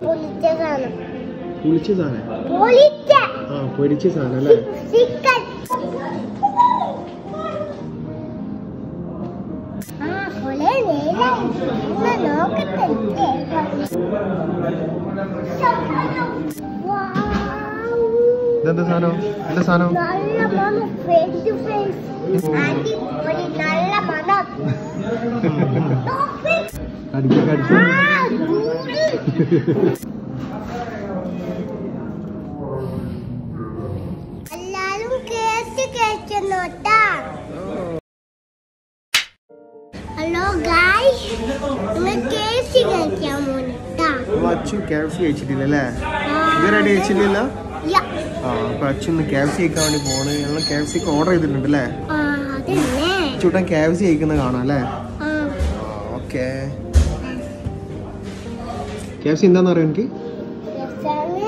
പൊളിച്ച സാധനം പുളിച്ച സാധനം പൊളിച്ച ആ പൊരിച്ച സാധനം അല്ലേ ചിക്കൻ ആ കൊലേ നേരായി ഒന്ന് നോക്കട്ടെ ഇതെന്താ സാധനം എന്താ സാധനം നല്ല മണം ഫേസ് ടു ഫേസ് അടിപൊളി നല്ല മണം അടിക്കാൻ ആ, ദൂരെ. എല്ലാരും കേട്ട് കേൾക്കുന്നോട്ടാ ഹലോ ഗായ്സ് നിങ്ങൾ കേസ് കഴിക്കാൻ പോണിട്ടാ അച്ചു ക്യാപ്സി കഴിച്ചിട്ടില്ല അല്ലേ ഇതുവരെ കഴിച്ചില്ലല്ലോ ആ അപ്പൊ അച്ചു ഇന്ന് ക്യാപ്സി കഴിക്കാൻ വേണ്ടി പോണ് ഞങ്ങൾ ക്യാപ്സി ഒക്കെ ഓർഡർ ചെയ്തിട്ടുണ്ട് അല്ലേ ആ അതന്നെ ചൂട്ടൻ ക്യാപ്സി കഴിക്കുന്നത് കാണാം അല്ലേ ആ ഓക്കെ ക്യാപ്സി എന്താന്ന് അറിയോ എനിക്ക് രസാണ്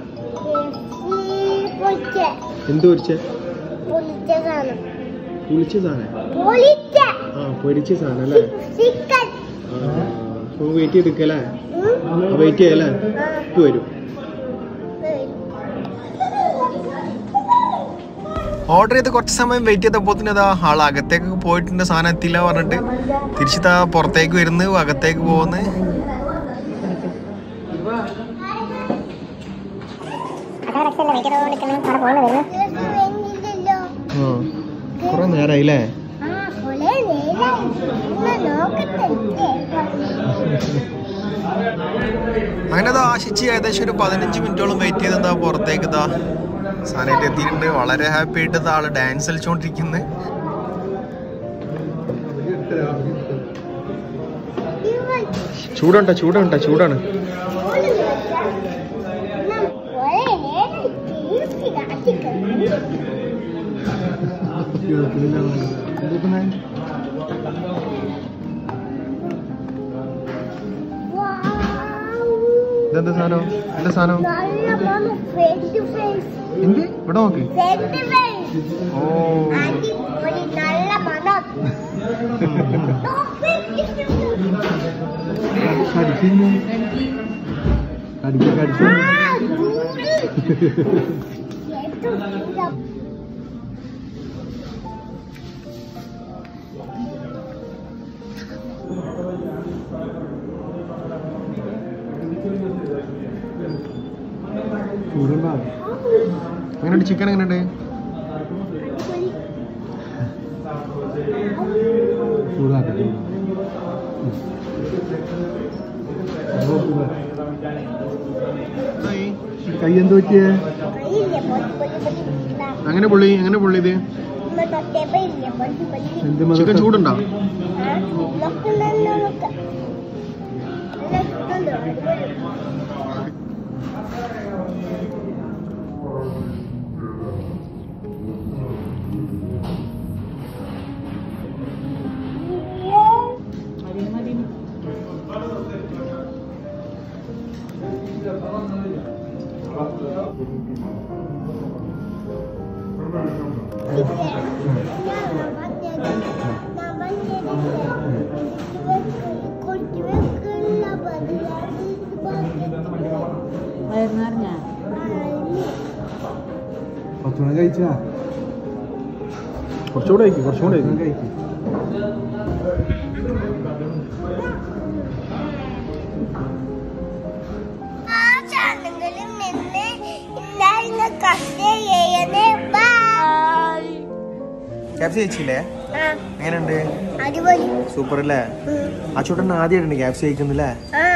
പൊളിച്ച എന്ത് പൊരിച്ച പൊളിച്ച സാധനം പുളിച്ച സാധനം പൊളിച്ച ആ പൊരിച്ച സാധനം അല്ലേ ചിക്കൻ അപ്പൊ വെയിറ്റ് ചെയ്തിക്കല്ലേ വെയിറ്റ് ചെയ്യല്ലേ ഇപ്പൊ വരും ഓർഡർ ചെയ്ത് കുറച്ച് സമയം വെയിറ്റ് ചെയ്തപ്പോൾ തന്നെ അതാ ആൾ അകത്തേക്ക് പോയിട്ടുണ്ട് സാധനം എത്തില്ല പറഞ്ഞിട്ട് തിരിച്ചിതാ പുറത്തേക്ക് വരുന്നു അകത്തേക്ക് പോകുന്നു വേണ്ടിയില്ലല്ലോ കുറെ നേരമായില്ലേ ആ കൊലേ നേരായി ഒന്ന് നോക്കട്ടെ അങ്ങനെ അത് ആശിച്ച് ഏകദേശം ഒരു പതിനഞ്ച് മിനിറ്റോളം വെയിറ്റ് ചെയ്ത് എന്താ പുറത്തേക്ക് ഇതാ സാധനമായിട്ട് എത്തിയിട്ടുണ്ട് വളരെ ഹാപ്പി ആയിട്ട് ഇതാ ആള് ഡാൻസ് കളിച്ചോണ്ടിരിക്കുന്നു ഇവൻ ചൂടുണ്ടോ ചൂടുണ്ടോ ചൂടാണ് കൊലേ നേരായി തീർച്ചയായും കാട്ടിക്കളഞ്ഞു ഇതെന്താ സാധനം എന്താ സാധനം നല്ല മണം ഫേസ് ടു ഫേസ് എന്ത് ഇവിടെ നോക്ക് ഫേസ് ടു ഫേസ് ഓ അടിപൊളി നല്ല മണം ആ, ദൂരെ. ഏറ്റവും സുഖം. എങ്ങനെയുണ്ട് ചിക്കൻ എങ്ങനെയുണ്ട് കൈ എന്ത് പറ്റിയേ കയ്യില്ലേ, പൊടി, പൊടി, പൊടി. ഇതാ, അങ്ങനെ പുള്ളി എങ്ങനെ പുള്ളി ഇത് ഇമ്മ തൊട്ടപ്പോ ഇല്ലേ, പൊടി, പൊടി. ചിക്കൻ ചൂടുണ്ടോ ആ, നോക്കുന്നുണ്ടോ നോക്കാം. നല്ല ചൂടുണ്ട്, അടിപൊളി. കുറച്ചുകൂടെ കഴിച്ചാ കുറച്ചുകൂടെ കഴിക്കും കുറച്ചുകൂടെ കഴിക്കും ക്യാപ്സി കഴിച്ചില്ലേ എങ്ങനെയുണ്ട് അടിപൊളി സൂപ്പർ അല്ലേ ആ ചൂട്ടൻ ആദ്യമായിട്ടുണ്ട് ക്യാപ്സി കഴിക്കുന്നില്ലേ ആ